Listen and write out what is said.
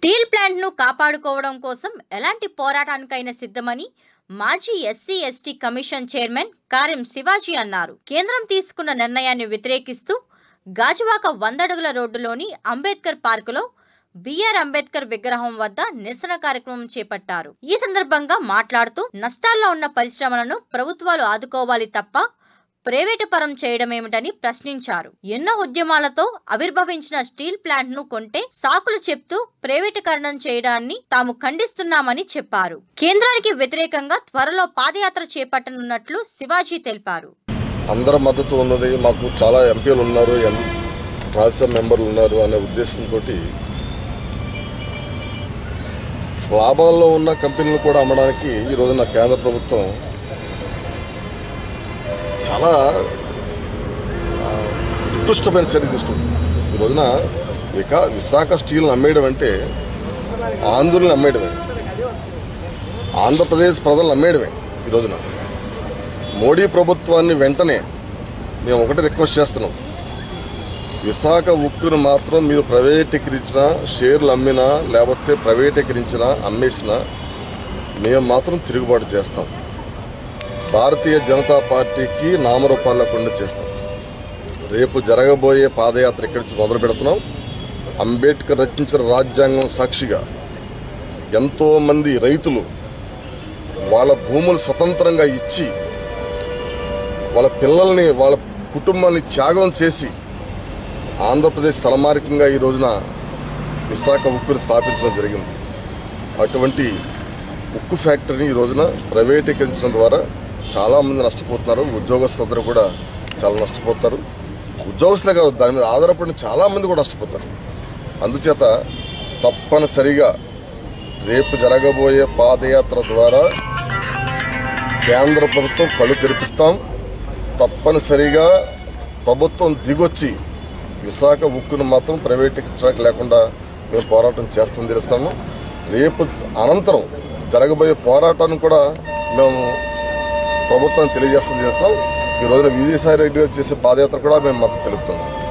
steel plant ను కాపాడుకోవడం కోసం ఎలాంటి పోరాటానికైనా సిద్ధమని మాజీ SC ST commission chairman Karem Shivaji అన్నారు కేంద్రం తీసుకున్న నిర్ణయాన్ని వ్యతిరేకిస్తూ గాజువాక వందడుగుల రోడ్డులోని అంబేద్కర్ పార్కులో బిఆర్ అంబేద్కర్ విగ్రహం వద్ద నిరసన కార్యక్రమం చేపట్టారు ఈ సందర్భంగా మాట్లాడుతూ నష్టాల్లో ఉన్న పరిశ్రమలను ప్రభుత్వాలు ఆదుకోవాలి తప్ప ప్రైవేటు పరం చేయడమేమిటని ప్రశ్నించారు ఎన్నో ఉద్యమాలతో ఆవిర్భవించిన స్టీల్ ప్లాంట్ ను కొంటే సాకులు చెప్తూ ప్రైవేటీకరణం చేయడాన్ని తాము ఖండిస్తున్నామని చెప్పారు కేంద్రానికి వ్యతిరేకంగా త్వరలో పాదయాత్ర చేపట్టనున్నట్లు శివాజీ తెలిపారు అందరి మద్దతు ఉన్నది మాకు చాలా ఎంపీలు ఉన్నారు ఎం రాజ్యసభ మెంబర్లు ఉన్నారు అనే ఉద్దేశంతో లాభాల్లో ఉన్న కంపెనీలు కూడా అమ్మడానికి ఈ రోజున కేంద్ర ప్రభుత్వం చాలా ఆ, ఉత్కృష్టమైన చర్య తీసుకుంటుంది ఈ రోజున వికా విశాఖ స్టీల్ అమ్మేయడం అంటే ఆంధ్రులను అమ్మేయడమే ఆంధ్రప్రదేశ్ ప్రజలను అమ్మేయడమే ఈ రోజున మోడీ ప్రభుత్వాన్ని వెంటనే మేము ఒకటి రిక్వెస్ట్ చేస్తున్నాం విశాఖ ఉక్కును మాత్రం మీరు ప్రైవేటీకరించినా షేర్లు అమ్మినా లేకపోతే ప్రైవేటీకరించినా అమ్మేసినా మేము మాత్రం తిరుగుబాటు చేస్తాం భారతీయ జనతా పార్టీకి నామరూపాలు లేకుండా చేస్తాం రేపు జరగబోయే పాదయాత్ర ఇక్కడి నుంచి మొదలు పెడుతున్నాం అంబేద్కర్ రచించిన రాజ్యాంగం సాక్షిగా ఎంతోమంది రైతులు వాళ్ళ భూములు స్వతంత్రంగా ఇచ్చి వాళ్ళ పిల్లల్ని వాళ్ళ కుటుంబాన్ని త్యాగం చేసి ఆంధ్రప్రదేశ్ తలమార్గంగా ఈ రోజున విశాఖ ఉక్కును స్థాపించడం జరిగింది అటువంటి ఉక్కు ఫ్యాక్టరీని ఈ రోజున ప్రైవేటీకరించడం ద్వారా చాలామంది నష్టపోతున్నారు ఉద్యోగస్తులందరూ కూడా చాలా నష్టపోతారు ఉద్యోగస్తులే కాదు దాని మీద ఆధారపడిన చాలామంది కూడా నష్టపోతారు అందుచేత తప్పనిసరిగా రేపు జరగబోయే పాదయాత్ర ద్వారా కేంద్ర ప్రభుత్వం కళ్ళు తెరిపిస్తాం తప్పనిసరిగా ప్రభుత్వం దిగొచ్చి విశాఖ ఉక్కును మాత్రం ప్రైవేటీకరించడానికి లేకుండా మేము పోరాటం చేస్తాం తెలుస్తాము రేపు అనంతరం జరగబోయే పోరాటాన్ని కూడా మేము ప్రభుత్వాన్ని తెలియజేస్తాం చేస్తాం ఈ రోజున విజయసాయి రెడ్డి గారు చేసే పాదయాత్ర కూడా మేము మద్దతు తెలుపుతున్నాం